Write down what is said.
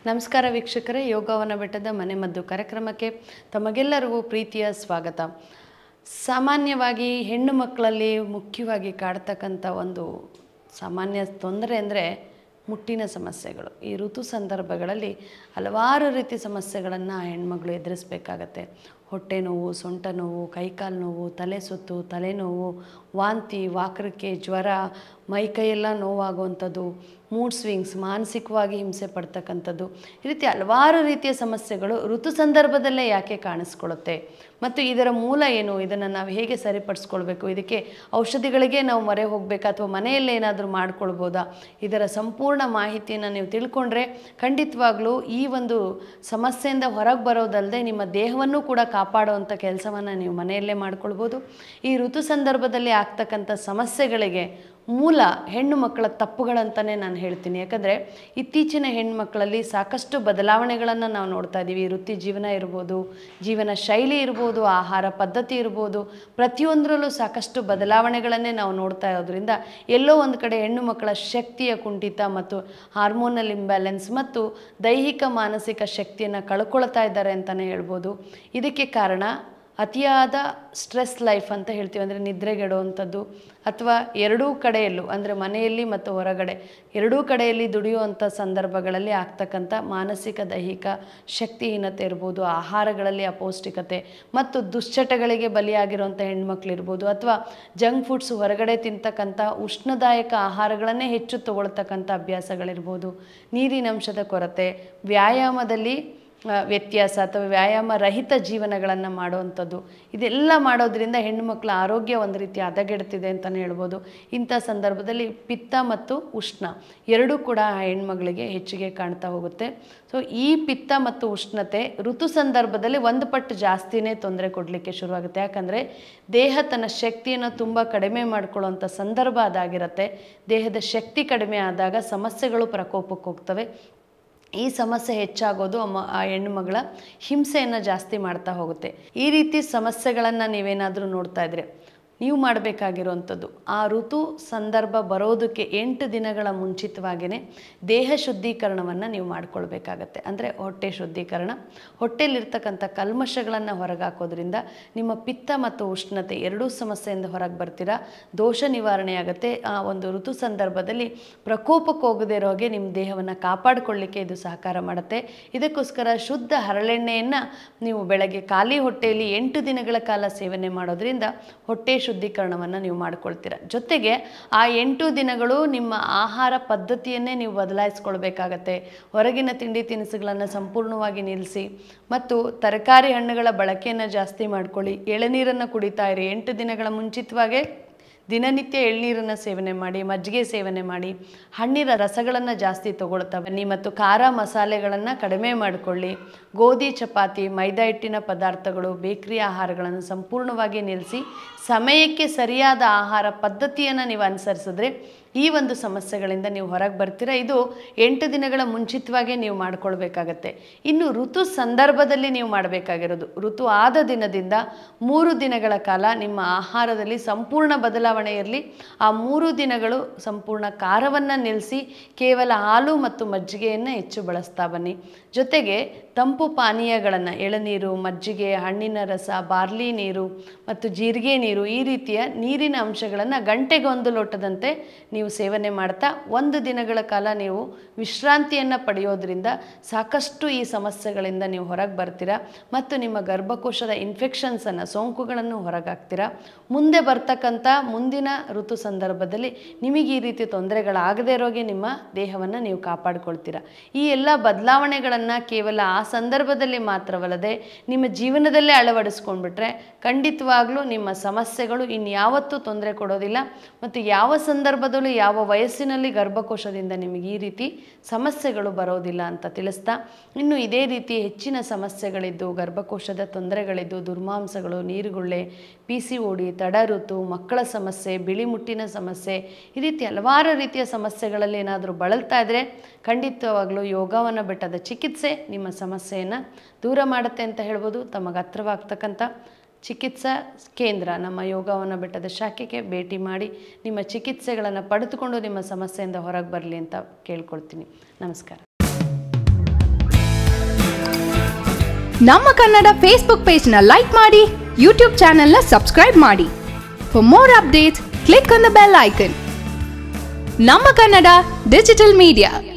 ನಮಸ್ಕಾರ ವೀಕ್ಷಕರೇ ಯೋಗವನ ಬೆಟ್ಟದ ಮನೆ ಮದ್ದು ಕಾರ್ಯಕ್ರಮಕ್ಕೆ ತಮಗೆಲ್ಲರಿಗೂ ಪ್ರೀತಿಯ ಸ್ವಾಗತ ಸಾಮಾನ್ಯವಾಗಿ ಹೆಣ್ಣು ಮಕ್ಕಳಲ್ಲಿ ಮುಖ್ಯವಾಗಿ ಕಾಡ್ತಕ್ಕಂಥ ಒಂದು ಸಾಮಾನ್ಯ ತೊಂದರೆ ಅಂದರೆ ಮುಟ್ಟಿನ ಸಮಸ್ಯೆಗಳು ಈ ಋತು ಸಂದರ್ಭಗಳಲ್ಲಿ ಹಲವಾರು ರೀತಿ ಸಮಸ್ಯೆಗಳನ್ನು ಹೆಣ್ಮಗಳು ಎದುರಿಸಬೇಕಾಗತ್ತೆ ಹೊಟ್ಟೆ ನೋವು ಸೊಂಟ ನೋವು ಕೈಕಾಲು ನೋವು ತಲೆ ಸುತ್ತು ತಲೆನೋವು ವಾಂತಿ ವಾಕರಿಕೆ ಜ್ವರ ಮೈಕೈಯೆಲ್ಲ ನೋವಾಗುವಂಥದ್ದು ಮೂಡ್ ಸ್ವಿಂಗ್ಸ್ ಮಾನಸಿಕವಾಗಿ ಹಿಂಸೆ ಪಡ್ತಕ್ಕಂಥದ್ದು ಈ ರೀತಿ ಹಲವಾರು ರೀತಿಯ ಸಮಸ್ಯೆಗಳು ಋತು ಸಂದರ್ಭದಲ್ಲೇ ಯಾಕೆ ಕಾಣಿಸ್ಕೊಳ್ಳುತ್ತೆ ಮತ್ತು ಇದರ ಮೂಲ ಏನು ಇದನ್ನು ನಾವು ಹೇಗೆ ಸರಿಪಡಿಸ್ಕೊಳ್ಬೇಕು ಇದಕ್ಕೆ ಔಷಧಿಗಳಿಗೆ ನಾವು ಮೊರೆ ಹೋಗಬೇಕಾ ಅಥವಾ ಮನೆಯಲ್ಲೇ ಏನಾದರೂ ಮಾಡ್ಕೊಳ್ಬೋದಾ ಇದರ ಸಂಪೂರ್ಣ ಮಾಹಿತಿಯನ್ನು ನೀವು ತಿಳ್ಕೊಂಡ್ರೆ ಖಂಡಿತವಾಗ್ಲೂ ಈ ಒಂದು ಸಮಸ್ಯೆಯಿಂದ ಹೊರಗೆ ಬರೋದಲ್ಲದೆ ನಿಮ್ಮ ದೇಹವನ್ನು ಕೂಡ ಕಾಪಾಡುವಂಥ ಕೆಲಸವನ್ನು ನೀವು ಮನೆಯಲ್ಲೇ ಮಾಡ್ಕೊಳ್ಬೋದು ಈ ಋತು ಸಂದರ್ಭದಲ್ಲಿ ಆಗ್ತಕ್ಕಂಥ ಸಮಸ್ಯೆಗಳಿಗೆ ಮೂಲ ಹೆಣ್ಣು ಮಕ್ಕಳ ತಪ್ಪುಗಳಂತಲೇ ನಾನು ಹೇಳ್ತೀನಿ ಯಾಕಂದರೆ ಇತ್ತೀಚಿನ ಹೆಣ್ಮಕ್ಳಲ್ಲಿ ಸಾಕಷ್ಟು ಬದಲಾವಣೆಗಳನ್ನು ನಾವು ನೋಡ್ತಾ ಇದ್ದೀವಿ ವೃತ್ತಿ ಜೀವನ ಇರ್ಬೋದು ಜೀವನ ಶೈಲಿ ಇರ್ಬೋದು ಆಹಾರ ಪದ್ಧತಿ ಇರ್ಬೋದು ಪ್ರತಿಯೊಂದರಲ್ಲೂ ಸಾಕಷ್ಟು ಬದಲಾವಣೆಗಳನ್ನೇ ನಾವು ನೋಡ್ತಾ ಇರೋದ್ರಿಂದ ಎಲ್ಲೋ ಒಂದು ಕಡೆ ಹೆಣ್ಣು ಮಕ್ಕಳ ಶಕ್ತಿಯ ಕುಂಠಿತ ಮತ್ತು ಹಾರ್ಮೋನಲ್ ಇಂಬ್ಯಾಲೆನ್ಸ್ ಮತ್ತು ದೈಹಿಕ ಮಾನಸಿಕ ಶಕ್ತಿಯನ್ನು ಕಳ್ಕೊಳ್ತಾ ಇದ್ದಾರೆ ಅಂತಲೇ ಹೇಳ್ಬೋದು ಇದಕ್ಕೆ ಕಾರಣ ಅತಿಯಾದ ಸ್ಟ್ರೆಸ್ ಲೈಫ್ ಅಂತ ಹೇಳ್ತೀವಿ ಅಂದರೆ ನಿದ್ರೆಗೆಡುವಂಥದ್ದು ಅಥವಾ ಎರಡೂ ಕಡೆಯಲ್ಲೂ ಅಂದರೆ ಮನೆಯಲ್ಲಿ ಮತ್ತು ಹೊರಗಡೆ ಎರಡೂ ಕಡೆಯಲ್ಲಿ ದುಡಿಯುವಂಥ ಸಂದರ್ಭಗಳಲ್ಲಿ ಆಗ್ತಕ್ಕಂಥ ಮಾನಸಿಕ ದೈಹಿಕ ಶಕ್ತಿಹೀನತೆ ಇರ್ಬೋದು ಆಹಾರಗಳಲ್ಲಿ ಅಪೌಷ್ಟಿಕತೆ ಮತ್ತು ದುಶ್ಚಟಗಳಿಗೆ ಬಲಿಯಾಗಿರುವಂಥ ಹೆಣ್ಮಕ್ಳು ಇರ್ಬೋದು ಅಥವಾ ಜಂಕ್ ಫುಡ್ಸ್ ಹೊರಗಡೆ ತಿಂತಕ್ಕಂಥ ಉಷ್ಣದಾಯಕ ಆಹಾರಗಳನ್ನೇ ಹೆಚ್ಚು ತಗೊಳ್ತಕ್ಕಂಥ ಅಭ್ಯಾಸಗಳಿರ್ಬೋದು ನೀರಿನಂಶದ ಕೊರತೆ ವ್ಯಾಯಾಮದಲ್ಲಿ ಆ, ವ್ಯತ್ಯಾಸ ಅಥವಾ ವ್ಯಾಯಾಮ ರಹಿತ ಜೀವನಗಳನ್ನು ಮಾಡುವಂಥದ್ದು ಇದೆಲ್ಲ ಮಾಡೋದ್ರಿಂದ ಹೆಣ್ಣುಮಕ್ಕಳ ಆರೋಗ್ಯ ಒಂದು ರೀತಿ ಹದಗೆಡ್ತಿದೆ ಅಂತಲೇ ಹೇಳ್ಬೋದು ಇಂಥ ಸಂದರ್ಭದಲ್ಲಿ ಪಿತ್ತ ಮತ್ತು ಉಷ್ಣ ಎರಡೂ ಕೂಡ ಆ ಹೆಣ್ಮಗಳಿಗೆ ಹೆಚ್ಚಿಗೆ ಕಾಣ್ತಾ ಹೋಗುತ್ತೆ ಸೊ ಈ ಪಿತ್ತ ಮತ್ತು ಉಷ್ಣತೆ ಋತು ಸಂದರ್ಭದಲ್ಲಿ ಒಂದು ಪಟ್ಟು ಜಾಸ್ತಿನೇ ತೊಂದರೆ ಕೊಡಲಿಕ್ಕೆ ಶುರುವಾಗುತ್ತೆ ಯಾಕಂದರೆ ದೇಹ ತನ್ನ ಶಕ್ತಿಯನ್ನು ತುಂಬ ಕಡಿಮೆ ಮಾಡ್ಕೊಳ್ಳುವಂಥ ಸಂದರ್ಭ ಅದಾಗಿರುತ್ತೆ ದೇಹದ ಶಕ್ತಿ ಕಡಿಮೆ ಆದಾಗ ಸಮಸ್ಯೆಗಳು ಪ್ರಕೋಪಕ್ಕೆ ಹೋಗ್ತವೆ ಈ ಸಮಸ್ಯೆ ಹೆಚ್ಚಾಗೋದು ಅಮ್ಮ ಆ ಹೆಣ್ಣು ಮಗಳ ಹಿಂಸೆಯನ್ನು ಜಾಸ್ತಿ ಮಾಡ್ತಾ ಹೋಗುತ್ತೆ ಈ ರೀತಿ ಸಮಸ್ಯೆಗಳನ್ನು ನೀವೇನಾದರೂ ನೋಡ್ತಾ ಇದ್ರೆ ನೀವು ಮಾಡಬೇಕಾಗಿರುವಂಥದ್ದು ಆ ಋತು ಸಂದರ್ಭ ಬರೋದಕ್ಕೆ ಎಂಟು ದಿನಗಳ ಮುಂಚಿತವಾಗಿಯೇ ದೇಹ ಶುದ್ಧೀಕರಣವನ್ನು ನೀವು ಮಾಡ್ಕೊಳ್ಬೇಕಾಗತ್ತೆ ಅಂದರೆ ಹೊಟ್ಟೆ ಶುದ್ಧೀಕರಣ ಹೊಟ್ಟೆಯಲ್ಲಿರ್ತಕ್ಕಂಥ ಕಲ್ಮಶಗಳನ್ನು ಹೊರಗೆ ಹಾಕೋದ್ರಿಂದ ನಿಮ್ಮ ಪಿತ್ತ ಮತ್ತು ಉಷ್ಣತೆ ಎರಡೂ ಸಮಸ್ಯೆಯಿಂದ ಹೊರಗೆ ಬರ್ತೀರಾ ದೋಷ ನಿವಾರಣೆ ಆಗುತ್ತೆ ಆ ಒಂದು ಋತು ಸಂದರ್ಭದಲ್ಲಿ ಪ್ರಕೋಪಕ್ಕೆ ಹೋಗದೇ ಇರೋ ಹಾಗೆ ನಿಮ್ಮ ದೇಹವನ್ನು ಕಾಪಾಡಿಕೊಳ್ಳಿಕ್ಕೆ ಇದು ಸಹಕಾರ ಮಾಡುತ್ತೆ ಇದಕ್ಕೋಸ್ಕರ ಶುದ್ಧ ಹರಳೆಣ್ಣೆಯನ್ನು ನೀವು ಬೆಳಗ್ಗೆ ಖಾಲಿ ಹೊಟ್ಟೆಯಲ್ಲಿ ಎಂಟು ದಿನಗಳ ಕಾಲ ಸೇವನೆ ಮಾಡೋದ್ರಿಂದ ಹೊಟ್ಟೆ ಶುದ್ಧೀಕರಣವನ್ನು ನೀವು ಮಾಡ್ಕೊಳ್ತೀರ ಜೊತೆಗೆ ಆ ಎಂಟು ದಿನಗಳು ನಿಮ್ಮ ಆಹಾರ ಪದ್ಧತಿಯನ್ನೇ ನೀವು ಬದಲಾಯಿಸ್ಕೊಳ್ಬೇಕಾಗತ್ತೆ ಹೊರಗಿನ ತಿಂಡಿ ತಿನಿಸುಗಳನ್ನು ಸಂಪೂರ್ಣವಾಗಿ ನಿಲ್ಲಿಸಿ ಮತ್ತು ತರಕಾರಿ ಹಣ್ಣುಗಳ ಬಳಕೆಯನ್ನು ಜಾಸ್ತಿ ಮಾಡ್ಕೊಳ್ಳಿ ಎಳನೀರನ್ನು ಕುಡಿತಾ ಇರಿ ಎಂಟು ದಿನಗಳ ಮುಂಚಿತವಾಗೇ ದಿನನಿತ್ಯ ಎಳ್ನೀರನ್ನು ಸೇವನೆ ಮಾಡಿ ಮಜ್ಜಿಗೆ ಸೇವನೆ ಮಾಡಿ ಹಣ್ಣಿನ ರಸಗಳನ್ನು ಜಾಸ್ತಿ ತಗೊಳ್ತಾ ಬನ್ನಿ ಮತ್ತು ಖಾರ ಮಸಾಲೆಗಳನ್ನು ಕಡಿಮೆ ಮಾಡಿಕೊಳ್ಳಿ ಗೋಧಿ ಚಪಾತಿ ಮೈದಾ ಹಿಟ್ಟಿನ ಪದಾರ್ಥಗಳು ಬೇಕರಿ ಆಹಾರಗಳನ್ನು ಸಂಪೂರ್ಣವಾಗಿ ನಿಲ್ಲಿಸಿ ಸಮಯಕ್ಕೆ ಸರಿಯಾದ ಆಹಾರ ಪದ್ಧತಿಯನ್ನು ನೀವು ಅನುಸರಿಸಿದ್ರೆ ಈ ಒಂದು ಸಮಸ್ಯೆಗಳಿಂದ ನೀವು ಹೊರಗೆ ಬರ್ತೀರಾ ಇದು ಎಂಟು ದಿನಗಳ ಮುಂಚಿತವಾಗೇ ನೀವು ಮಾಡ್ಕೊಳ್ಬೇಕಾಗತ್ತೆ ಇನ್ನು ಋತು ಸಂದರ್ಭದಲ್ಲಿ ನೀವು ಮಾಡಬೇಕಾಗಿರೋದು ಋತು ಆದ ದಿನದಿಂದ ಮೂರು ದಿನಗಳ ಕಾಲ ನಿಮ್ಮ ಆಹಾರದಲ್ಲಿ ಸಂಪೂರ್ಣ ಬದಲಾವಣೆ ಇರಲಿ ಆ ಮೂರು ದಿನಗಳು ಸಂಪೂರ್ಣ ಖಾರವನ್ನು ನಿಲ್ಲಿಸಿ ಕೇವಲ ಹಾಲು ಮತ್ತು ಮಜ್ಜಿಗೆಯನ್ನು ಹೆಚ್ಚು ಬಳಸ್ತಾ ಬನ್ನಿ ಜೊತೆಗೆ ತಂಪು ಪಾನೀಯಗಳನ್ನು ಎಳನೀರು ಮಜ್ಜಿಗೆ ಹಣ್ಣಿನ ರಸ ಬಾರ್ಲಿ ನೀರು ಮತ್ತು ಜೀರಿಗೆ ನೀರು ಈ ರೀತಿಯ ನೀರಿನ ಅಂಶಗಳನ್ನು ಗಂಟೆಗೊಂದು ಲೋಟದಂತೆ ನೀವು ಸೇವನೆ ಮಾಡ್ತಾ ಒಂದು ದಿನಗಳ ಕಾಲ ನೀವು ವಿಶ್ರಾಂತಿಯನ್ನು ಪಡೆಯೋದ್ರಿಂದ ಸಾಕಷ್ಟು ಈ ಸಮಸ್ಯೆಗಳಿಂದ ನೀವು ಹೊರಗೆ ಬರ್ತೀರಾ ಮತ್ತು ನಿಮ್ಮ ಗರ್ಭಕೋಶದ ಇನ್ಫೆಕ್ಷನ್ಸನ್ನು ಸೋಂಕುಗಳನ್ನು ಹೊರಗಾಕ್ತೀರಾ ಮುಂದೆ ಬರ್ತಕ್ಕಂಥ ಮುಂದಿನ ಋತು ಸಂದರ್ಭದಲ್ಲಿ ನಿಮಗೆ ಈ ರೀತಿ ತೊಂದರೆಗಳಾಗದೇ ಇರೋಗೆ ನಿಮ್ಮ ದೇಹವನ್ನು ನೀವು ಕಾಪಾಡ್ಕೊಳ್ತೀರಾ ಈ ಎಲ್ಲ ಬದಲಾವಣೆಗಳನ್ನು ಕೇವಲ ಆ ಸಂದರ್ಭದಲ್ಲಿ ಮಾತ್ರವಲ್ಲದೆ ನಿಮ್ಮ ಜೀವನದಲ್ಲೇ ಅಳವಡಿಸ್ಕೊಂಡ್ಬಿಟ್ರೆ ಖಂಡಿತವಾಗ್ಲೂ ನಿಮ್ಮ ಸಮಸ್ಯೆಗಳು ಇನ್ಯಾವತ್ತೂ ತೊಂದರೆ ಕೊಡೋದಿಲ್ಲ ಮತ್ತು ಯಾವ ಸಂದರ್ಭದಲ್ಲೂ ಯಾವ ವಯಸ್ಸಿನಲ್ಲಿ ಗರ್ಭಕೋಶದಿಂದ ನಿಮಗೆ ಈ ರೀತಿ ಸಮಸ್ಯೆಗಳು ಬರೋದಿಲ್ಲ ಅಂತ ತಿಳಿಸ್ತಾ ಇನ್ನು ಇದೇ ರೀತಿ ಹೆಚ್ಚಿನ ಸಮಸ್ಯೆಗಳಿದ್ದು ಗರ್ಭಕೋಶದ ತೊಂದರೆಗಳಿದ್ದು ದುರ್ಮಾಂಸಗಳು ನೀರುಗುಳ್ಳೆ ಪಿ ಸಿ ಓಡಿ ತಡ ಋತು ಮಕ್ಕಳ ಸಮಸ್ಯೆ ಬಿಳಿ ಮುಟ್ಟಿನ ಸಮಸ್ಯೆ ಈ ರೀತಿ ಹಲವಾರು ರೀತಿಯ ಸಮಸ್ಯೆಗಳಲ್ಲಿ ಏನಾದರೂ ಬಳಲ್ತಾ ಇದ್ದರೆ ಖಂಡಿತವಾಗ್ಲೂ ಯೋಗವನ್ನು ಬೆಟ್ಟದ ಚಿಕಿತ್ಸೆ ನಿಮ್ಮ ಸಮಸ್ಯೆಯನ್ನು ದೂರ ಮಾಡುತ್ತೆ ಅಂತ ಹೇಳ್ಬೋದು ತಮಗೆ ಹತ್ರವಾಗ್ತಕ್ಕಂಥ ಚಿಕಿತ್ಸಾ ಕೇಂದ್ರ ನಮ್ಮ ಯೋಗವನ ಬೆಟ್ಟದ ಶಾಖೆಗೆ ಭೇಟಿ ಮಾಡಿ ನಿಮ್ಮ ಚಿಕಿತ್ಸೆಗಳನ್ನು ಪಡೆದುಕೊಂಡು ನಿಮ್ಮ ಸಮಸ್ಯೆಯಿಂದ ಹೊರಗೆ ಬರಲಿ ಅಂತ ಕೇಳ್ಕೊಳ್ತೀನಿ ನಮಸ್ಕಾರ ನಮ್ಮ ಕನ್ನಡ ಫೇಸ್ಬುಕ್ ಪೇಜ್ನ ಲೈಕ್ ಮಾಡಿ ಯೂಟ್ಯೂಬ್ ಚಾನೆಲ್ನ ಸಬ್ಸ್ಕ್ರೈಬ್ ಮಾಡಿ for more updates click on the bell icon ನಮ್ಮ ಕನ್ನಡ ಡಿಜಿಟಲ್ ಮೀಡಿಯಾ